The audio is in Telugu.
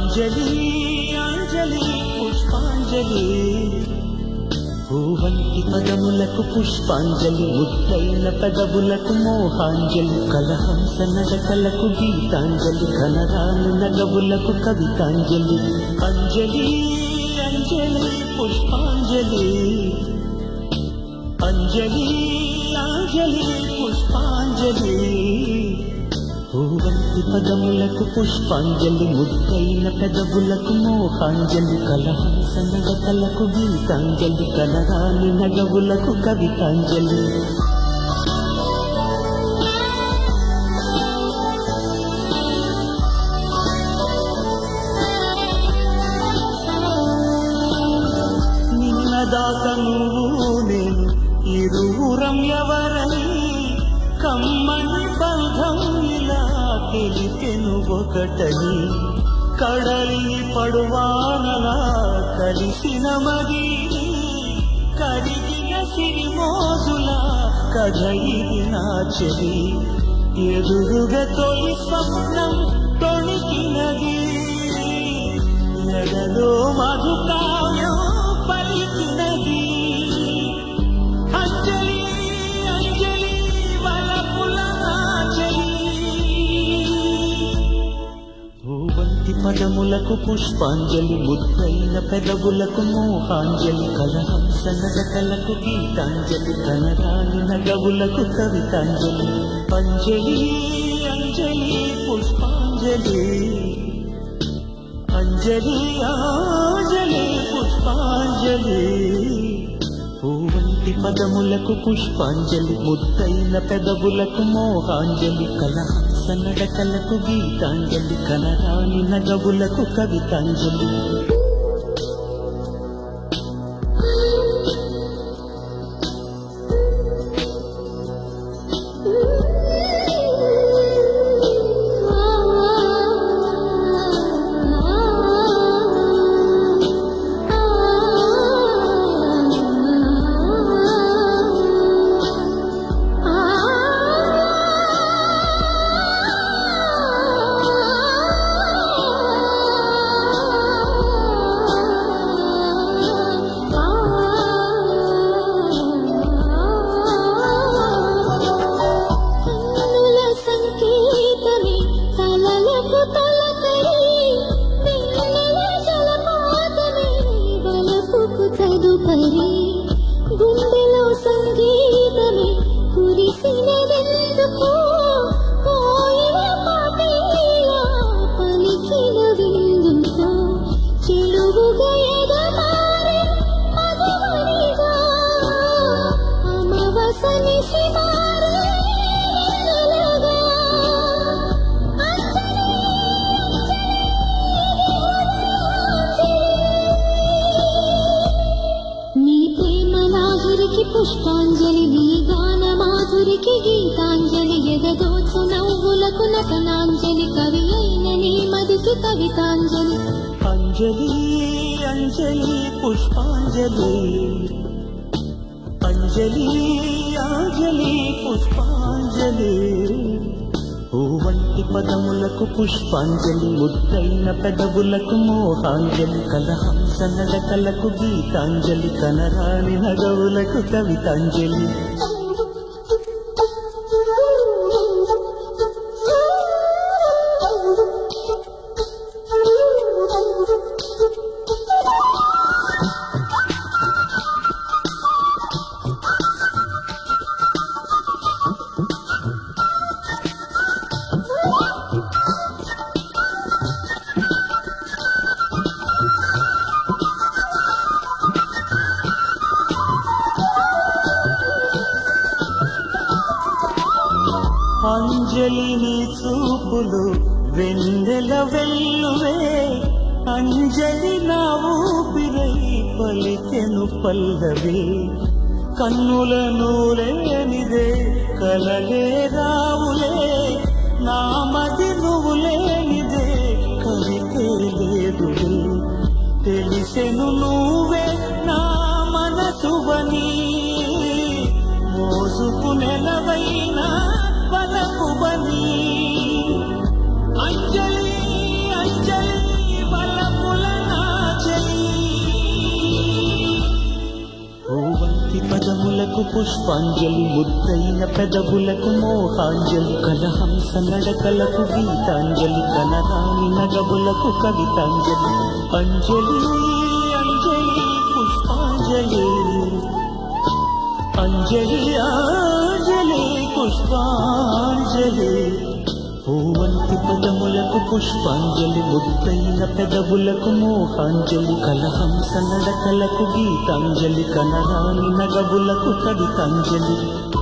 అంజలి అంజలి పుష్పాంజలి పూవంటి పదములకు పుష్పాంజలి ముద్దైన పెదవులకు మోహాంజలి కలహంస నడకలకు గీతాంజలి కనరాని నగవులకు కవితాంజలి అంజలి అంజలి పుష్పాంజలి అంజలి అంజలి పుష్పాంజలి పూవంతి పదములకు పుష్పాంజలి ముద్దైన పెదవులకు మోహాంజలి కలహంస నడకలకు గీతాంజలి కనరాని నగవులకు కవితాంజలి నిన్నదాకా నువ్వు నేను ఇరువురం ఎవరని కమ్మని బంధం ఇలా తెలిపెను ఒకటని కడలి పడువానలా కలిసిన మది కరిగిన సిరిమోజుల కథ ఇది నా చెలి ఎదురుగా తొలి స్వప్నం తొణికినది ఎడలో మధుకావ్యం పలికినది అంజలి అంజలి వలపుల నాచలి భూవంతి పదములకు పుష్పాంజలి ముద్దైన పెదవులకు మోహాంజలి కలహంస నడకలకు గీతాంజలి కనరాని నగవులకు కవితాంజలి అంజలి అంజలి పుష్పాంజలి అంజలి అంజలి పుష్పాంజలి పూవంటి పదములకు పుష్పాంజలి ముద్దైన పెదవులకు మోహాంజలి కలహంస నడకలకు గీతాంజలి కనరాని నగవులకు కవితాంజలి కన్నుల సంకేతమే కలలకు తలకరి వెన్నెల జలపాతమే వలపుకు తదుపరి గుండెలో సంగీతమే కురిసినదెందుకు పోయిన పాటేలా పలికిన విందుతో చెడువుగా ఎదమారి మగవనిగా అమవసని శివారి వెన్నెలగా అంజలి నీ ప్రేమ నాగురికి పుష్పాంజలి నీ గాన మాధురికి గీతాంజలి ఎదదోచు నవ్వులకు నటనాంజలి కవి అయిన నీ మధుకి కవితాంజలి అంజలి అంజలి పుష్పాంజలి అంజలి అంజలి పుష్పాంజలి పూవంటి పదములకు పుష్పాంజలి ముద్దైన పెదవులకు మోహాంజలి కలహంస నడకలకు గీతాంజలి కనరాని నగవులకు కవితాంజలి అంజలి నీ చూపులు వెన్నెల వెల్లువే అంజలి నా ఊపిరై పలికెను పల్లవి కన్నుల నూలేనిదే కలలే రావులే నా మది నువ్వు లేనిదే కవితే లేదులే తెలిసెను నువ్వే నా మనసువని మోసుకు నెలవైన పలకువని అంజలి అంజలి పుష్పాంజలి ముద్దైన పెదవులకు మోహాంజలి కలహంస నడకలకు గీతాంజలి కనరాని నగబులకు కవితాంజలి అంజలి అంజలి పుష్పాంజలి అంజలి అంజలి పుష్పాంజలి పూవంతి పదములకు పుష్పాంజలి ముద్దైన పెదవులకు మోహాంజలి కలహంస నడకలకు గీతాంజలి కనరాని నగవులకు కవితాంజలి